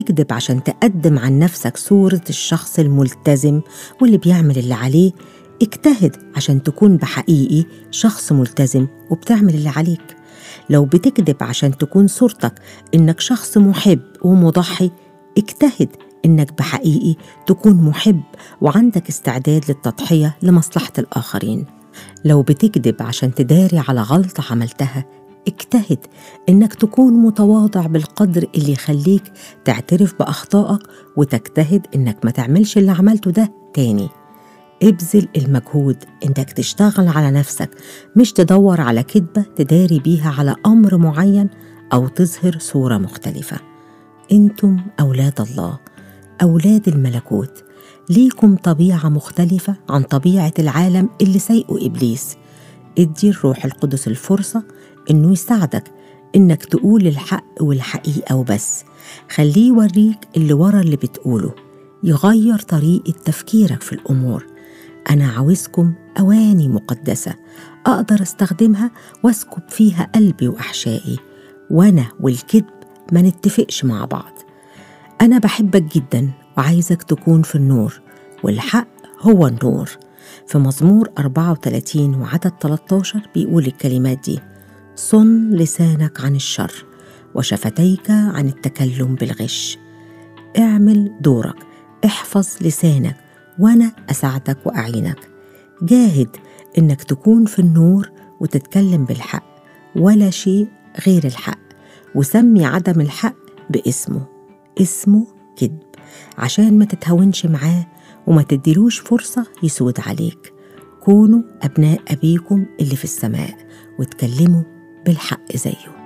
تكذب عشان تقدم عن نفسك صورة الشخص الملتزم واللي بيعمل اللي عليه اجتهد عشان تكون بحقيقي شخص ملتزم وبتعمل اللي عليك لو بتكذب عشان تكون صورتك إنك شخص محب ومضحي اجتهد إنك بحقيقي تكون محب وعندك استعداد للتضحية لمصلحة الآخرين لو بتكذب عشان تداري على غلطة عملتها اجتهد إنك تكون متواضع بالقدر اللي يخليك تعترف بأخطائك وتجتهد إنك ما تعملش اللي عملته ده تاني ابذل المجهود إنك تشتغل على نفسك مش تدور على كذبة تداري بيها على أمر معين أو تظهر صورة مختلفة انتم أولاد الله أولاد الملكوت ليكم طبيعة مختلفة عن طبيعة العالم اللي سيئه إبليس ادي الروح القدس الفرصة إنه يساعدك إنك تقول الحق والحقيقة وبس خليه يوريك اللي ورا اللي بتقوله يغير طريقة تفكيرك في الأمور أنا عاوزكم أواني مقدسة أقدر أستخدمها وأسكب فيها قلبي وأحشائي وأنا والكذب ما نتفقش مع بعض أنا بحبك جدا وعايزك تكون في النور والحق هو النور في مزمور 34 وعدد 13 بيقول الكلمات دي صن لسانك عن الشر وشفتيك عن التكلم بالغش اعمل دورك احفظ لسانك وانا اساعدك واعينك جاهد انك تكون في النور وتتكلم بالحق ولا شيء غير الحق وسمي عدم الحق باسمه اسمه كذب عشان ما تتهاونش معاه وما تديلوش فرصة يسود عليك كونوا أبناء أبيكم اللي في السماء واتكلموا بالحق زيه